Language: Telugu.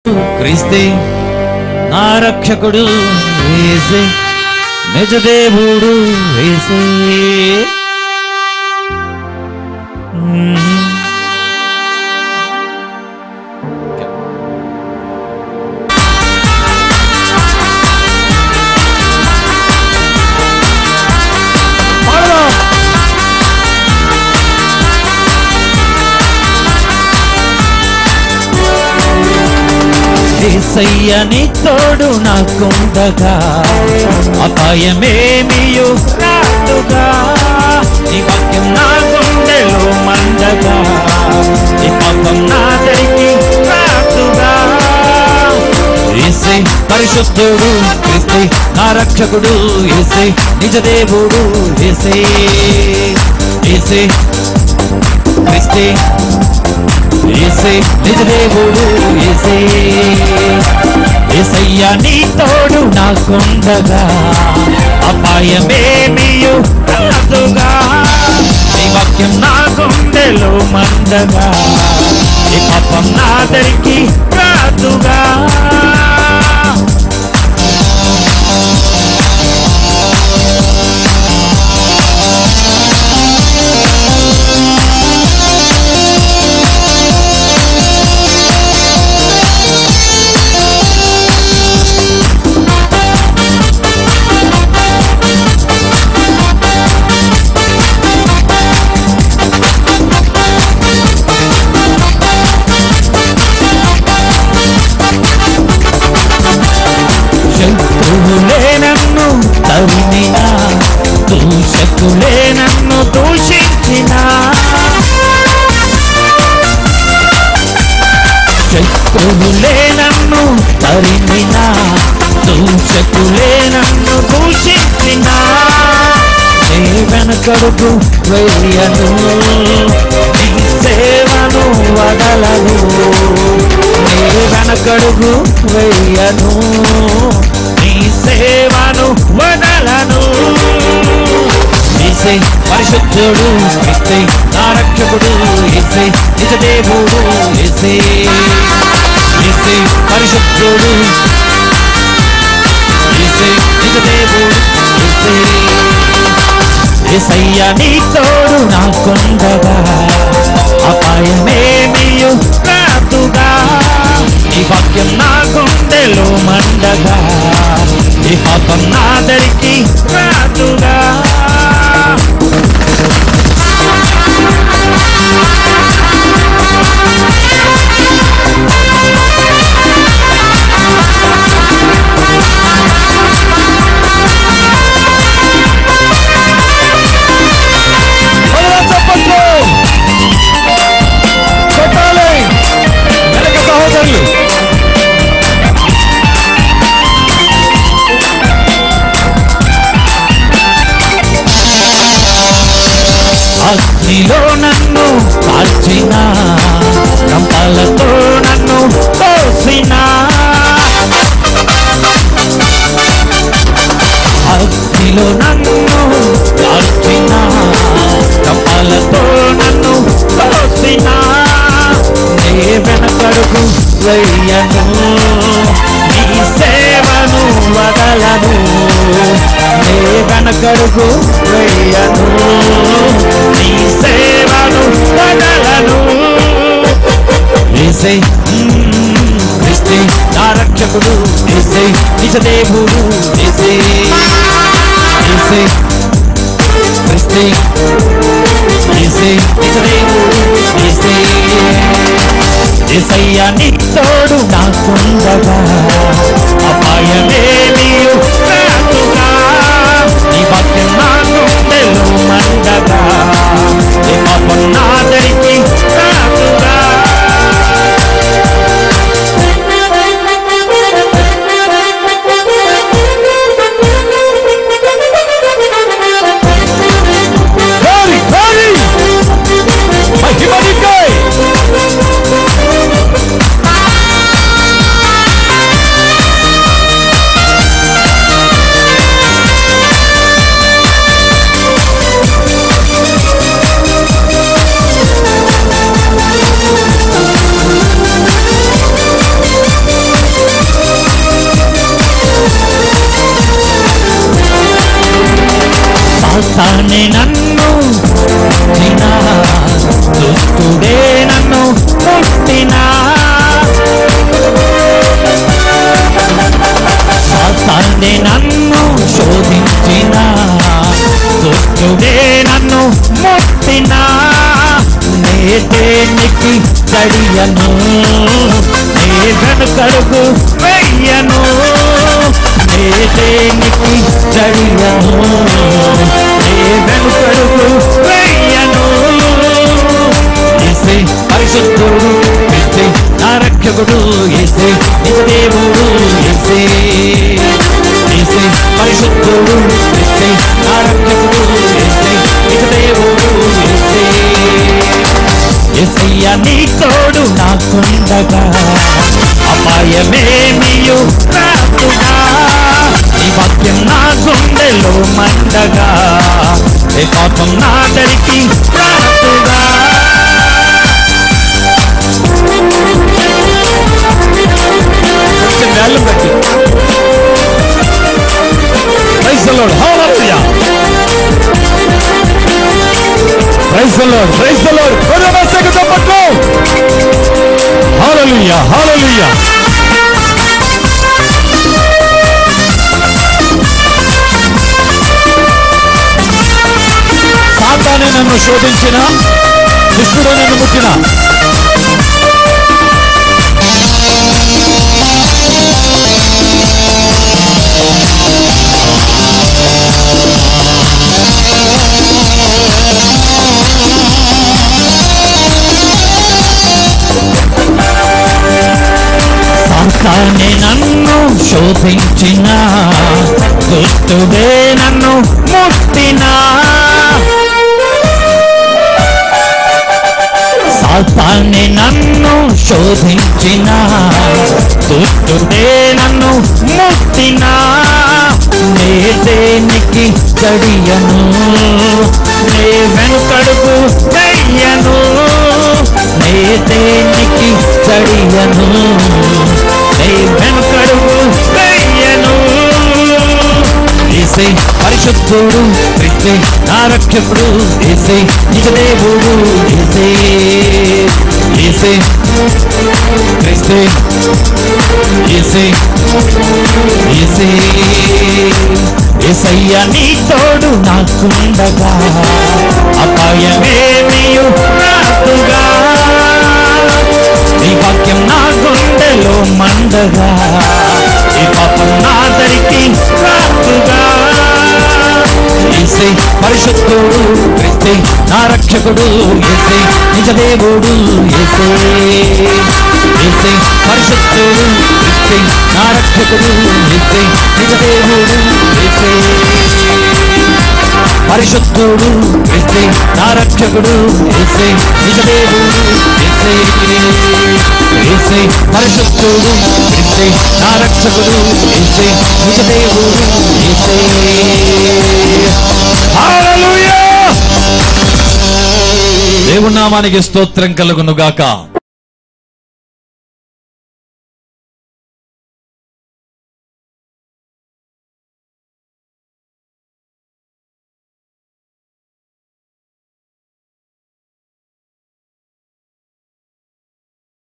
క్రీస్తే నా రక్షకుడు వేసే నిజ దేవుడు వేసే ఏసయ్యని తోడు నాకుండగా అపాయమేమియు రాదుగా నీ వాక్యం నా గుండెలో మండగా నీ పాపం నా దరికి రాదుగా ఏసే పరిశుద్ధుడు ఏసే నా రక్షకుడు ఏసే నిజ దేవుడు ఏసే ఏసే క్రిస్తే ఏసే నిజ దేవుడు ఏసే ఏసయ్యా నీ తోడు నాకుండగా అపాయమేమియు రాదుగా నీ వాక్యం నా గుండెలో మండగా నీ పాపం నా దరికి రాదుగా శత్రువులే నన్ను తరిమినా దూషకులే నన్ను దూషించినా శత్రువులే నన్ను తరిమినా దూషకులే నన్ను దూషించినా నీ వెనకడుగు వెయ్యను నీ సేవను వదలను నీ వెనకడుగు వెయ్యను నీ సేవను వదలను ఏసే పరిశుద్ధుడు ఏసే నా రక్షకుడు ఏసే నిజ దేవుడు ఏసే ఏసే పరిశుద్ధుడు ఏసే నిజ దేవుడు ఏసే ఏసయ్య నీ తోడు నాకుండగా అపాయమేమియు రాదుగా నీ వాక్యం నా గుండెలో మండగా నీ పాపం నా దరికి రాదుగా చప్పట్లు కొట్టాలి వెనక సహోదరులు అగ్నిలో నన్ను కాల్చిన రంపాలతో నన్ను తోసిన అగ్నిలో నన్ను కాల్చిన రంపాలతో నన్ను తోసిన నే వెనకడుగు వెయ్యను నీ సేవను వదలను నే వెనకడుగు వెయ్యను నీ సేవను వదలను ఏసై క్రిస్తే నా రక్షకుడు ఏసై నిజ దేవుడు ఏసై ఏసై క్రిస్తే ఏసై నిజ దేవుడు ఏసై ఏసయ్య నీ తోడు నాకుండగా అపాయమేమియు రాదుగా నీ వాక్యం నా గుండెలో మండగా నీ పాపం నా దరికి రాదుగా Glory, glory! మహిమ నీకే! సాతానే నన్ను శోధించిన దుష్టుడే నన్ను ముట్టినా నేదేనికి తడియను నే వెనుకడుగు వెయ్యను నేదేనికి తడియను నే వెనుకడుగు వెయ్యను ఏసే పరిశుద్ధుడు ఏసే నా రక్షకుడు ఏసే నిజ దేవుడు ఏసే ఏసే పరిశుద్ధుడు ఏసే నా రక్షకుడు ఏసే నిజ దేవుడు ఏసే ఏసయ్య నీ తోడు నాకుండగా అపాయమేమియు రాదుగా నీ వాక్యం నా గుండెలో మండగా ఏ పాపం నా దరికి రాదుగా కొంచెం వేళ్ళం పెట్టి praise the lord hallelujah praise the lord praise the lord కొరవసకు తప్పకు హల్లెలూయా హల్లెలూయా సాతానే నన్ను శోధించిన దుష్టుడు నన్ను ముట్టిన సాతానే నన్ను శోధించిన దుష్టుడే నన్ను ముట్టినా సాతాన్ని నన్ను శోధించిన దుష్టుడే నన్ను ముట్టినా నే దేనికి చడియను నే వెనుకడుగు వెయ్యను నే దేనికి చడియను నే వెనుకడుగు వెయ్యను ఏసే పరిశుద్ధుడు క్రిస్తే నా రక్షకుడు ఏసే నిజ దేవుడు ఏసే ఏసే క్రిస్తే ఏసే ఏసే ఏసయ్య నీ తోడు నాకుండగా అపాయమేమియు రాదుగా నీ వాక్యం నా గుండెలో మండగా ఈ పాపం నా దరికి రాదుగా ఏసే పరిశుద్ధుడు క్రిస్తే నా రక్షకుడు ఏసే నిజ దేవుడు ఏసే ఏసే పరిశుద్ధుడు క్రిస్తే నా రక్షకుడు ఏసే నిజ దేవుడు ఏసే పరిశుద్ధుడు ఏసే నా రక్షకుడు ఏసే నిజ దేవుడు ఏసే ఏసే పరిశుద్ధుడు ఏసే నా రక్షకుడు ఏసే నిజ దేవుడు ఏసే హల్లెలూయా దేవునామానికి స్తోత్రం కలుగును గాక